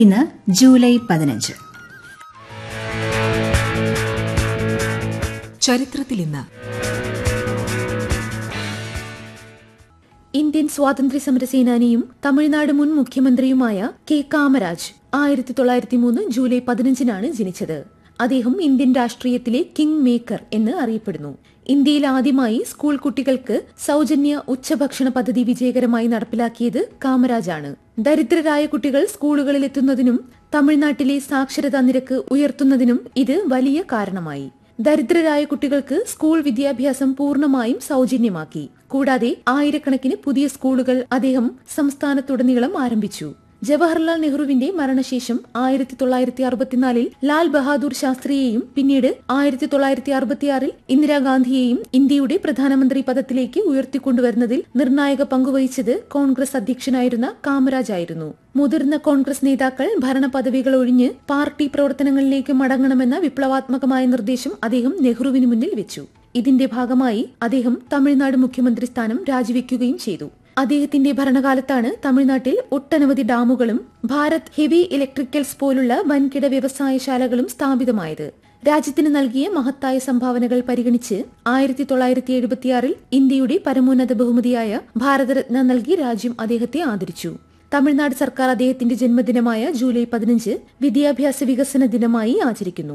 ഇന്ന് ജൂലൈ പതിനഞ്ച് ചരിത്രത്തിൽ ഇന്ന് ഇന്ത്യൻ സ്വാതന്ത്ര്യ സമര സേനാനിയും തമിഴ്നാട് മുൻ മുഖ്യമന്ത്രിയുമായ കെ കാമരാജ് ആയിരത്തി തൊള്ളായിരത്തി മൂന്ന് ജൂലൈ പതിനഞ്ചിനാണ് ജനിച്ചത് അദ്ദേഹം ഇന്ത്യൻ രാഷ്ട്രീയത്തിലെ കിങ് മേക്കർ എന്ന് അറിയപ്പെടുന്നു ഇന്ത്യയിൽ ആദ്യമായി സ്കൂൾ കുട്ടികൾക്ക് സൗജന്യ ഉച്ചഭക്ഷണ പദ്ധതി വിജയകരമായി നടപ്പിലാക്കിയത് കാമരാജാണ് ദരിദ്രരായ കുട്ടികൾ സ്കൂളുകളിൽ എത്തുന്നതിനും തമിഴ്നാട്ടിലെ സാക്ഷരതാ നിരക്ക് ഉയർത്തുന്നതിനും ഇത് വലിയ കാരണമായി ദരിദ്രരായ കുട്ടികൾക്ക് സ്കൂൾ വിദ്യാഭ്യാസം പൂർണ്ണമായും സൗജന്യമാക്കി കൂടാതെ ആയിരക്കണക്കിന് പുതിയ സ്കൂളുകൾ അദ്ദേഹം സംസ്ഥാനത്തുടനീളം ആരംഭിച്ചു ജവഹർലാൽ നെഹ്റുവിന്റെ മരണശേഷം ആയിരത്തി തൊള്ളായിരത്തി അറുപത്തിനാലിൽ ലാൽ ബഹാദൂർ ശാസ്ത്രിയെയും പിന്നീട് ആയിരത്തി തൊള്ളായിരത്തി അറുപത്തിയാറിൽ ഇന്ദിരാഗാന്ധിയെയും ഇന്ത്യയുടെ പ്രധാനമന്ത്രി പദത്തിലേക്ക് ഉയർത്തിക്കൊണ്ടുവരുന്നതിൽ നിർണായക പങ്കുവഹിച്ചത് കോൺഗ്രസ് അധ്യക്ഷനായിരുന്ന കാമരാജ് ആയിരുന്നു മുതിർന്ന കോൺഗ്രസ് നേതാക്കൾ ഭരണ പദവികൾ ഒഴിഞ്ഞ് പാർട്ടി പ്രവർത്തനങ്ങളിലേക്ക് മടങ്ങണമെന്ന വിപ്ലവാത്മകമായ നിർദ്ദേശം അദ്ദേഹം നെഹ്റുവിന് മുന്നിൽ വെച്ചു ഇതിന്റെ ഭാഗമായി അദ്ദേഹം തമിഴ്നാട് മുഖ്യമന്ത്രി സ്ഥാനം രാജിവെക്കുകയും ചെയ്തു അദ്ദേഹത്തിന്റെ ഭരണകാലത്താണ് തമിഴ്നാട്ടിൽ ഒട്ടനവധി ഡാമുകളും ഭാരത് ഹെവി ഇലക്ട്രിക്കൽസ് പോലുള്ള വൻകിട വ്യവസായശാലകളും സ്ഥാപിതമായത് രാജ്യത്തിന് നൽകിയ മഹത്തായ സംഭാവനകൾ പരിഗണിച്ച് ആയിരത്തി തൊള്ളായിരത്തി എഴുപത്തിയാറിൽ ഇന്ത്യയുടെ പരമോന്നത ബഹുമതിയായ ഭാരതരത്ന നൽകി രാജ്യം അദ്ദേഹത്തെ ആദരിച്ചു തമിഴ്നാട് സർക്കാർ അദ്ദേഹത്തിന്റെ ജന്മദിനമായ ജൂലൈ പതിനഞ്ച് വിദ്യാഭ്യാസ വികസന ദിനമായി ആചരിക്കുന്നു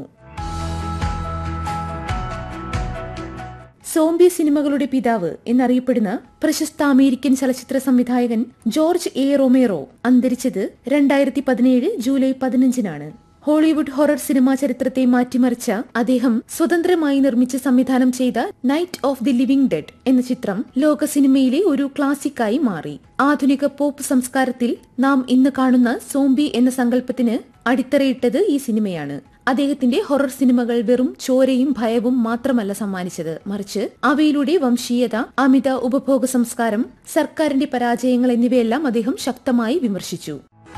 സോംബി സിനിമകളുടെ പിതാവ് എന്നറിയപ്പെടുന്ന പ്രശസ്ത അമേരിക്കൻ ചലച്ചിത്ര സംവിധായകൻ ജോർജ് എ റൊമേറോ അന്തരിച്ചത് രണ്ടായിരത്തി പതിനേഴ് ജൂലൈ പതിനഞ്ചിനാണ് ഹോളിവുഡ് ഹൊറർ സിനിമാ ചരിത്രത്തെ മാറ്റിമറിച്ച അദ്ദേഹം സ്വതന്ത്രമായി നിർമ്മിച്ച് സംവിധാനം ചെയ്ത night of the living dead എന്ന ചിത്രം ലോക സിനിമയിലെ ഒരു ക്ലാസിക്കായി മാറി ആധുനിക പോപ്പ് സംസ്കാരത്തിൽ നാം ഇന്ന് കാണുന്ന സോംബി എന്ന സങ്കല്പത്തിന് അടിത്തറയിട്ടത് ഈ സിനിമയാണ് അദ്ദേഹത്തിന്റെ ഹൊറർ സിനിമകൾ വെറും ചോരയും ഭയവും മാത്രമല്ല സമ്മാനിച്ചത് മറിച്ച് അവയിലൂടെ വംശീയത അമിത ഉപഭോഗ സംസ്കാരം സർക്കാരിന്റെ പരാജയങ്ങൾ എന്നിവയെല്ലാം അദ്ദേഹം ശക്തമായി വിമർശിച്ചു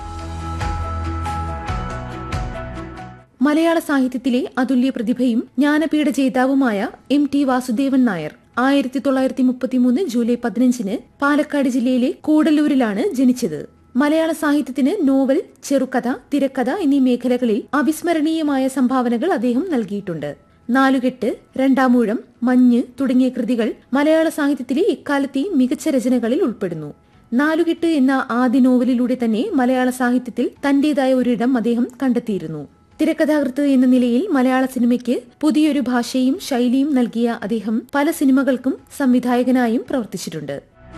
മലയാള സാഹിത്യത്തിലെ അതുല്യ പ്രതിഭയും ജ്ഞാനപീഠ ജേതാവുമായ എം ടി വാസുദേവൻ നായർ ആയിരത്തി തൊള്ളായിരത്തി മുപ്പത്തിമൂന്ന് ജൂലൈ പതിനഞ്ചിന് പാലക്കാട് ജില്ലയിലെ കൂടല്ലൂരിലാണ് ജനിച്ചത് മലയാള സാഹിത്യത്തിന് നോവൽ ചെറുകഥ തിരക്കഥ എന്നീ മേഖലകളിൽ അവിസ്മരണീയമായ സംഭാവനകൾ അദ്ദേഹം നൽകിയിട്ടുണ്ട് നാലുകെട്ട് രണ്ടാമൂഴം മഞ്ഞ് തുടങ്ങിയ കൃതികൾ മലയാള സാഹിത്യത്തിലെ എക്കാലത്തെയും മികച്ച രചനകളിൽ ഉൾപ്പെടുന്നു നാലുകെട്ട് എന്ന ആദ്യ നോവലിലൂടെ തന്നെ മലയാള സാഹിത്യത്തിൽ തന്റേതായ ഒരിടം അദ്ദേഹം കണ്ടെത്തിയിരുന്നു തിരക്കഥാകൃത്ത് എന്ന നിലയിൽ മലയാള സിനിമയ്ക്ക് പുതിയൊരു ഭാഷയും ശൈലിയും നൽകിയ അദ്ദേഹം പല സിനിമകൾക്കും സംവിധായകനായും പ്രവർത്തിച്ചിട്ടുണ്ട്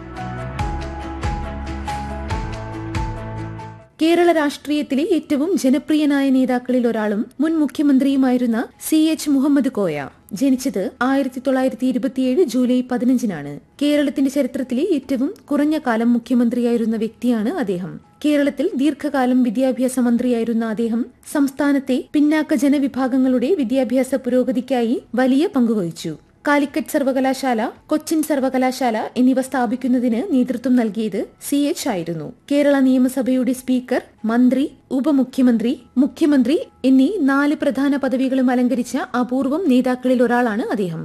കേരള രാഷ്ട്രീയത്തിലെ ഏറ്റവും ജനപ്രിയനായ നേതാക്കളിൽ ഒരാളും മുൻ മുഖ്യമന്ത്രിയുമായിരുന്ന സി എച്ച് മുഹമ്മദ് കോയ ജനിച്ചത് ആയിരത്തി തൊള്ളായിരത്തി ഇരുപത്തിയേഴ് ജൂലൈ പതിനഞ്ചിനാണ് കേരളത്തിന്റെ ചരിത്രത്തിലെ ഏറ്റവും കുറഞ്ഞ കാലം മുഖ്യമന്ത്രിയായിരുന്ന വ്യക്തിയാണ് അദ്ദേഹം കേരളത്തിൽ ദീർഘകാലം വിദ്യാഭ്യാസ മന്ത്രിയായിരുന്ന അദ്ദേഹം സംസ്ഥാനത്തെ പിന്നാക്ക ജനവിഭാഗങ്ങളുടെ വിദ്യാഭ്യാസ പുരോഗതിക്കായി വലിയ പങ്കുവഹിച്ചു കാലിക്കറ്റ് സർവകലാശാല കൊച്ചിൻ സർവകലാശാല എന്നിവ സ്ഥാപിക്കുന്നതിന് നേതൃത്വം നൽകിയത് സി എച്ച് ആയിരുന്നു കേരള നിയമസഭയുടെ സ്പീക്കർ മന്ത്രി ഉപമുഖ്യമന്ത്രി മുഖ്യമന്ത്രി എന്നീ നാല് പ്രധാന പദവികളും അലങ്കരിച്ച അപൂർവം നേതാക്കളിൽ ഒരാളാണ് അദ്ദേഹം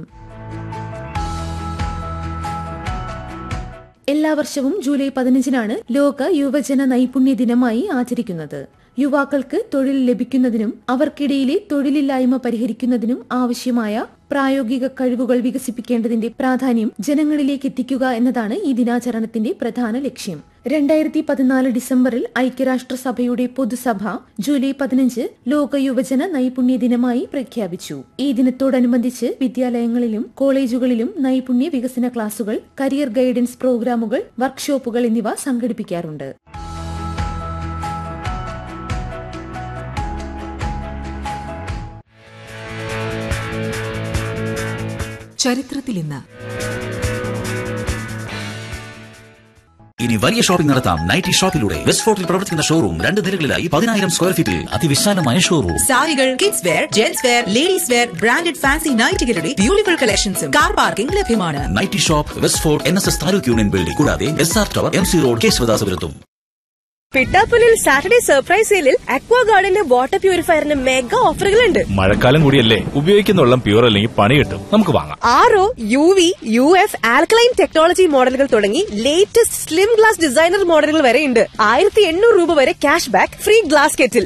എല്ലാ വർഷവും ജൂലൈ പതിനഞ്ചിനാണ് ലോക യുവജന നൈപുണ്യ ദിനമായി ആചരിക്കുന്നത് യുവാക്കൾക്ക് തൊഴിൽ ലഭിക്കുന്നതിനും അവർക്കിടയിലെ തൊഴിലില്ലായ്മ പരിഹരിക്കുന്നതിനും ആവശ്യമായ പ്രായോഗിക കഴിവുകൾ വികസിപ്പിക്കേണ്ടതിന്റെ പ്രാധാന്യം ജനങ്ങളിലേക്ക് എത്തിക്കുക എന്നതാണ് ഈ ദിനാചരണത്തിന്റെ പ്രധാന ലക്ഷ്യം രണ്ടായിരത്തി പതിനാല് ഡിസംബറിൽ ഐക്യരാഷ്ട്രസഭയുടെ പൊതുസഭ ജൂലൈ പതിനഞ്ച് ലോക യുവജന നൈപുണ്യ ദിനമായി പ്രഖ്യാപിച്ചു ഈ ദിനത്തോടനുബന്ധിച്ച് വിദ്യാലയങ്ങളിലും കോളേജുകളിലും നൈപുണ്യ വികസന ക്ലാസുകൾ കരിയർ ഗൈഡൻസ് പ്രോഗ്രാമുകൾ വർക്ക്ഷോപ്പുകൾ എന്നിവ സംഘടിപ്പിക്കാറുണ്ട് ചരിത്രത്തിൽ ഇന്ന് ഇനി വലിയ ഷോപ്പിംഗ് നടത്താം നൈറ്റി ഷോപ്പിലൂടെ വെസ്റ്റ് ഫോർട്ടിൽ പ്രവർത്തിക്കുന്ന ഷോറൂം രണ്ട് നിലകളിലായി പതിനായിരം സ്ക്വയർ ഫീറ്റിൽ അതിവിശാലമായ ഷോറൂം സാരികൾ kids wear gents wear ladies wear branded fancy നൈറ്റുകളുടെ ബ്യൂട്ടിഫുൾ കളക്ഷൻസും കാർ പാർക്കിംഗ് ലഭ്യമാണ് nighty shop west fort N S S taluk union building കൂടാതെ S R tower M C road കേശവദാസപുരത്തും പിട്ടാപ്പുലിൽ സാറ്റർഡേ സർപ്രൈസ് സെയിലിൽ അക്വാ ഗാർഡന്റെ വാട്ടർ പ്യൂരിഫയറിന് മെഗാ ഓഫറുകളുണ്ട് മഴക്കാലം കൂടിയല്ലേ ഉപയോഗിക്കുന്ന വെള്ളം പ്യൂർ അല്ലെങ്കിൽ പണി കിട്ടും നമുക്ക് വാങ്ങാം R O U V U F alkaline technology models തുടങ്ങി ലേറ്റസ്റ്റ് സ്ലിം ഗ്ലാസ് ഡിസൈനർ മോഡലുകൾ വരെ ഉണ്ട് ആയിരത്തി എണ്ണൂറ് രൂപ വരെ cash back free glass kettle